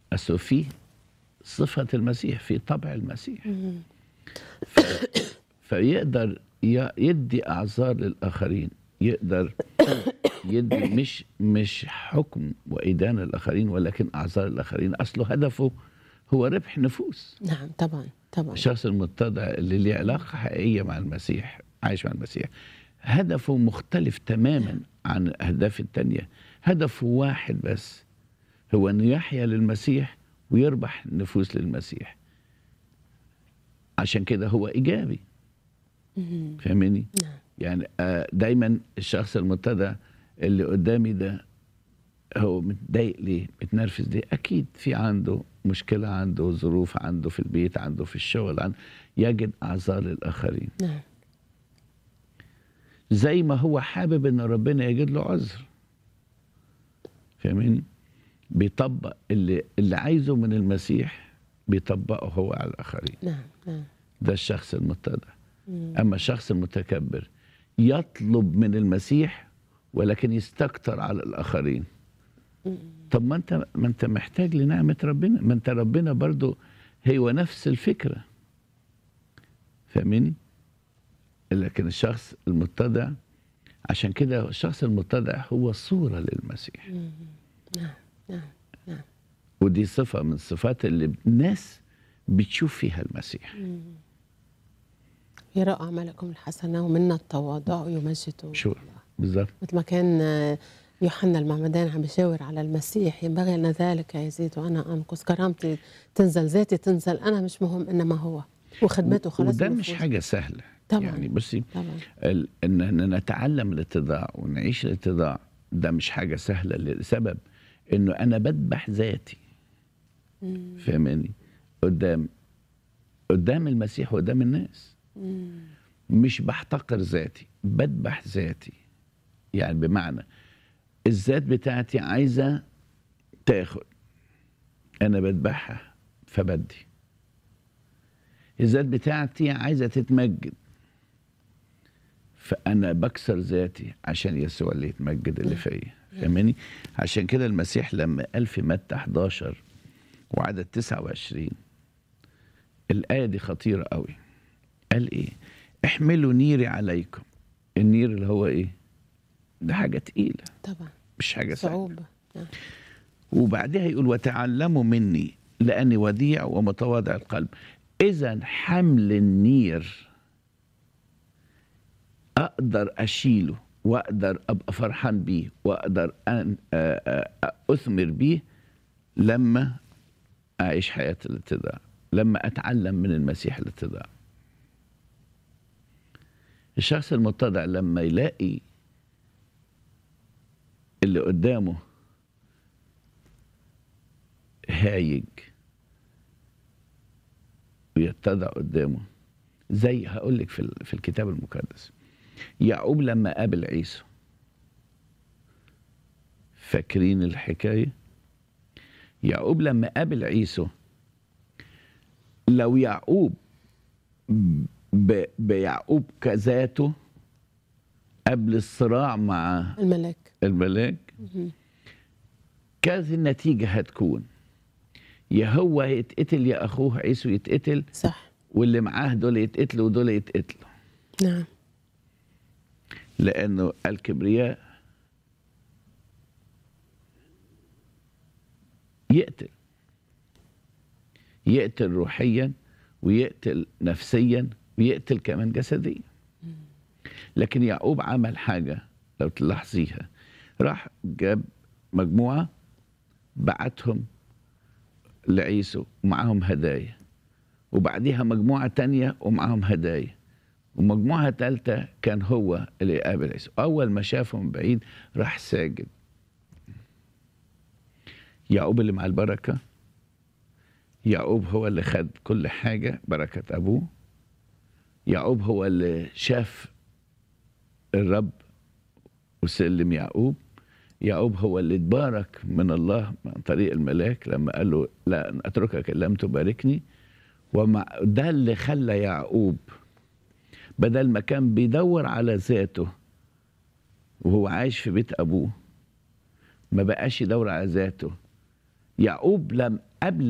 أصل في صفة المسيح في طبع المسيح فيقدر ي- يدي أعذار للآخرين يقدر يدي مش مش حكم وإدانة للآخرين ولكن أعذار الآخرين أصله هدفه هو ربح نفوس نعم طبعا طبعا الشخص المتضع اللي ليه علاقة حقيقية مع المسيح عايش مع المسيح هدفه مختلف تماما عن الأهداف التانية هدفه واحد بس هو أنه يحيا للمسيح ويربح نفوس للمسيح عشان كده هو إيجابي مهم. فاهمني نعم يعني آه، دايما الشخص المتضع اللي قدامي ده هو متضايق ليه متنرفز ليه اكيد في عنده مشكله عنده ظروف عنده في البيت عنده في الشغل عنده يجد اعذار للاخرين نعم زي ما هو حابب ان ربنا يجد له عذر فاهمين بيطبق اللي اللي عايزه من المسيح بيطبقه هو على الاخرين نعم نعم ده الشخص المتضع مم. اما الشخص المتكبر يطلب من المسيح ولكن يستكتر على الاخرين مم. طب ما انت ما انت محتاج لنعمه ربنا ما انت ربنا برضو هو نفس الفكره فاهمني لكن الشخص المتضع عشان كده الشخص المتضع هو صوره للمسيح مم. نعم نعم ودي صفه من الصفات اللي الناس بتشوف فيها المسيح مم. يرى أعمالكم الحسنة ومنا التواضع يمجد شو الله بالظبط مثل ما كان آه، يوحنا المعمدان عم بيشاور على المسيح ينبغي أن ذلك يزيد وأنا أنقص كرامتي تنزل ذاتي تنزل أنا مش مهم إنما هو وخدمته خلاص وده مش النفوس. حاجه سهله طبعاً. يعني بصي طبعا ال- ان إن نتعلم الاتضاع ونعيش الاتضاع ده مش حاجه سهله لسبب انه انا بذبح ذاتي مم. فاهماني قدام قدام المسيح وقدام الناس مم. مش بحتقر ذاتي بذبح ذاتي يعني بمعنى الذات بتاعتي عايزه تاخد انا بذبحها فبدي الذات بتاعتي عايزه تتمجد فانا بكسر ذاتي عشان يسوع اللي يتمجد اللي فيا فاهماني عشان كده المسيح لما قال في متى 11 وعدد 29 الايه دي خطيره قوي قال ايه احملوا نيري عليكم النير اللي هو ايه ده حاجه تقيله طبعا مش حاجه سهله صعوبة نعم. وبعدها يقول وتعلموا مني لاني وديع ومتواضع القلب اذا حمل النير اقدر اشيله واقدر ابقى فرحان بيه واقدر ان آه، آه، اثمر بيه لما اعيش حياه الاتضاع لما اتعلم من المسيح الاتضاع الشخص المتضع لما يلاقي اللي قدامه هايج ويتضع قدامه زي هقول لك في ال- في الكتاب المقدس يعقوب لما قابل عيسو فاكرين الحكايه يعقوب لما قابل عيسو لو يعقوب ب- بيعقوب كذاته قبل الصراع مع الملاك الملاك مهم. كانت النتيجة هتكون يا هو يتقتل يا أخوه عيسو يتقتل صح واللي معاه دول يتقتلوا ودول يتقتلوا نعم لأنه الكبرياء يقتل يقتل روحيا ويقتل نفسيا ويقتل كمان جسديا لكن يعقوب عمل حاجة لو تلاحظيها راح جاب مجموعة بعتهم لعيسو ومعاهم هدايا وبعديها مجموعة تانية ومعاهم هدايا ومجموعة تالتة كان هو اللي يقابل عيسو أول ما شافه من بعيد راح ساجد يعقوب اللي مع البركة يعقوب هو اللي خد كل حاجة بركة أبوه يعقوب هو اللي شاف الرب وسلم يعقوب يعقوب هو اللي اتبارك من الله عن طريق الملاك لما قال له لا أن اتركك ان لم تباركني ومع ده اللي خلى يعقوب بدل ما كان بيدور على ذاته وهو عايش في بيت ابوه ما بقاش يدور على ذاته يعقوب لم قبل